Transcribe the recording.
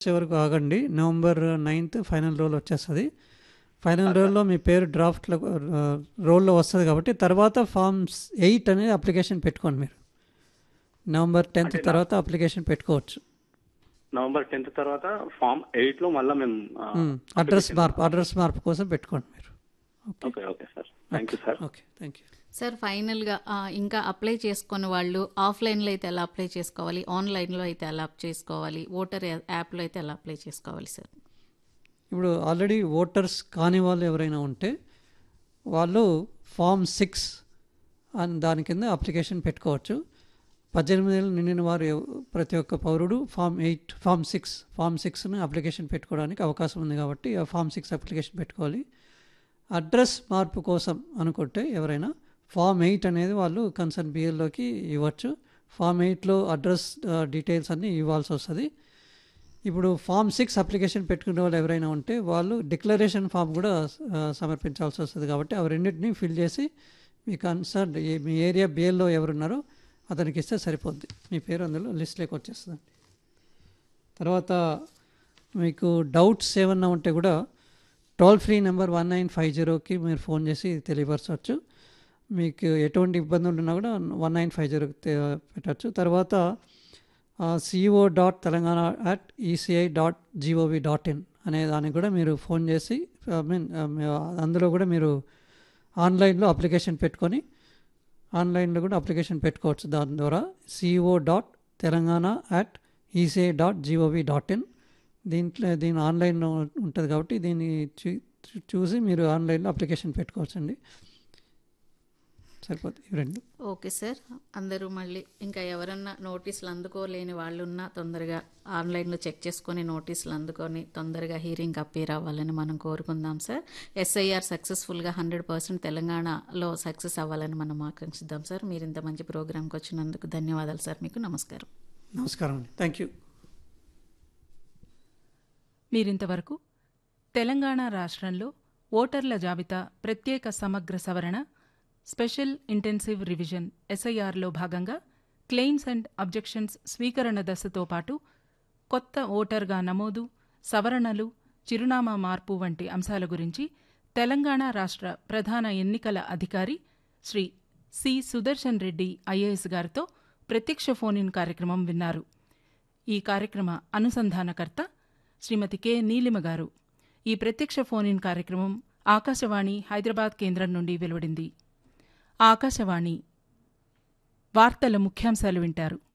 వరకు ఆగండి November ninth final roll వచ్చేస్తుంది ఫైనల్ రోల్లో మీ పేరు డ్రాఫ్ట్లో రోల్లో వస్తుంది కాబట్టి తర్వాత ఫామ్స్ ఎయిట్ అనేది అప్లికేషన్ పెట్టుకోండి మీరు నవంబర్ టెన్త్ అంటే నా- తర్వాత అప్లికేషన్ పెట్టుకోవచ్చు నవంబర్ టెన్త్ తర్వాత ఫామ్ ఎయిట్ లో మళ్ళీ మేము ఆ, అడ్రస్ application- మార్పు అడ్రస్ మార్పు కోసం పెట్టుకోండి మీరు okay okay okay sir thank you sir okay thank you sir ఫైనల్గా ఆ, ఇంకా అప్లై చేసుకున్న వాళ్ళు ఆఫ్లైన్లో అయితే ఎలా అప్లై చేసుకోవాలి ఆన్లైన్లో అయితే ఎలా అప్ చేసుకోవాలి ఓటర్ యాప్లో అయితే ఎలా అప్లై చేసుకోవాలి సార్ ఇప్పుడు ఆల్రెడీ ఓటర్స్ కాని వాళ్ళు ఎవరైనా ఉంటే వాళ్ళు ఫామ్ సిక్స్ అని దాని కింద అప్లికేషన్ పెట్టుకోవచ్చు పద్దెనిమిది ఏళ్ళు నిండిన వారు ఎవ- ప్రతి ఒక్క పౌరుడు form eight form six form సిక్స్ని అప్లికేషన్ పెట్టుకోవడానికి అవకాశం ఉంది కాబట్టి ఆ ఫామ్ సిక్స్ అప్లికేషన్ పెట్టుకోవాలి అడ్రస్ మార్పు కోసం అనుకుంటే ఎవరైనా ఫామ్ ఎయిట్ అనేది వాళ్ళు కన్సర్న్ బిఎల్లోకి ఇవ్వచ్చు ఫామ్ ఎయిట్లో అడ్రస్ డీటెయిల్స్ అన్నీ ఇవ్వాల్సి వస్తుంది ఇప్పుడు ఫామ్ సిక్స్ అప్లికేషన్ పెట్టుకునే వాళ్ళు ఎవరైనా ఉంటే వాళ్ళు డిక్లరేషన్ ఫామ్ కూడా ఆ, సమర్పించాల్సి వస్తుంది కాబట్టి అవి రెండింటిని ఫిల్ చేసి మీ కన్సర్న్ మీ ఏరియా బిఎల్లో ఎవరున్నారో అతనికి ఇస్తే సరిపోద్ది మీ పేరు అందులో లిస్ట్లోకి వచ్చేస్తుంది తర్వాత మీకు డౌట్స్ ఏమన్నా ఉంటే కూడా toll free number one nine five జీరోకి మీరు ఫోన్ చేసి తెలియపరచవచ్చు మీకు ఎటువంటి ఇబ్బందులు ఉన్నా కూడా వన్ నైన్ ఫైవ్ జీరోకి పెట్టచ్చు తర్వాత CO dot Telangana at ECI dot gov dot in అనే దానికి కూడా మీరు ఫోన్ చేసి ఐ మీన్ అందులో కూడా మీరు ఆన్లైన్లో అప్లికేషన్ పెట్టుకొని ఆన్లైన్లో కూడా అప్లికేషన్ పెట్టుకోవచ్చు దాని ద్వారా CO dot Telangana at ECI dot gov dot in దీంట్లో దీని ఆన్లైన్లో ఉంటుంది కాబట్టి దీన్ని చూ- చూ- చూసి మీరు ఆన్లైన్లో అప్లికేషన్ పెట్టుకోవచ్చండి సరిపోతుంది ఇవి రెండు ఓకే సార్ అందరూ మళ్ళీ ఇంకా ఎవరన్నా నోటీసులు అందుకోలేని వాళ్ళు ఉన్నా తొందరగా ఆన్లైన్లో చెక్ చేసుకొని నోటీసులు అందుకొని తొందరగా హీరింగ్ అప్పీర్ అవ్వాలని మనం కోరుకుందాం సార్ ఎస్ఐఆర్ సక్సెస్ఫుల్గా హండ్రెడ్ పర్సెంట్ తెలంగాణలో సక్సెస్ అవ్వాలని మనం ఆకాంక్షిద్దాం సార్ మీరు ఇంత మంచి ప్రోగ్రామ్కి వచ్చినందుకు ధన్యవాదాలు సార్ మీకు నమస్కారం నమస్కారం అండి థ్యాంక్ యూ మీరింతవరకు తెలంగాణ రాష్ట్రంలో ఓటర్ల జాబితా ప్రత్యేక సమగ్ర సవరణ స్పెషల్ ఇంటెన్సివ్ రివిజన్ ఎస్ఐఆర్లో భాగంగా క్లెయిమ్స్ అండ్ అబ్జెక్షన్స్ స్వీకరణ దశతో పాటు కొత్త ఓటర్గా నమోదు సవరణలు చిరునామా మార్పు వంటి అంశాల గురించి తెలంగాణ రాష్ట్ర ప్రధాన ఎన్నికల అధికారి శ్రీ సి సుదర్శన్ రెడ్డి ఐఏఎస్ గారితో ప్రత్యక్ష ఫోన్ ఇన్ కార్యక్రమం విన్నారు ఈ కార్యక్రమ అనుసంధానకర్త శ్రీమతి కె నీలిమ గారు ఈ ప్రత్యక్ష ఫోన్ ఇన్ కార్యక్రమం ఆకాశవాణి హైదరాబాద్ కేంద్రం నుండి వెలువడింది ఆకాశవాణి వార్తల ముఖ్యాంశాలు వింటారు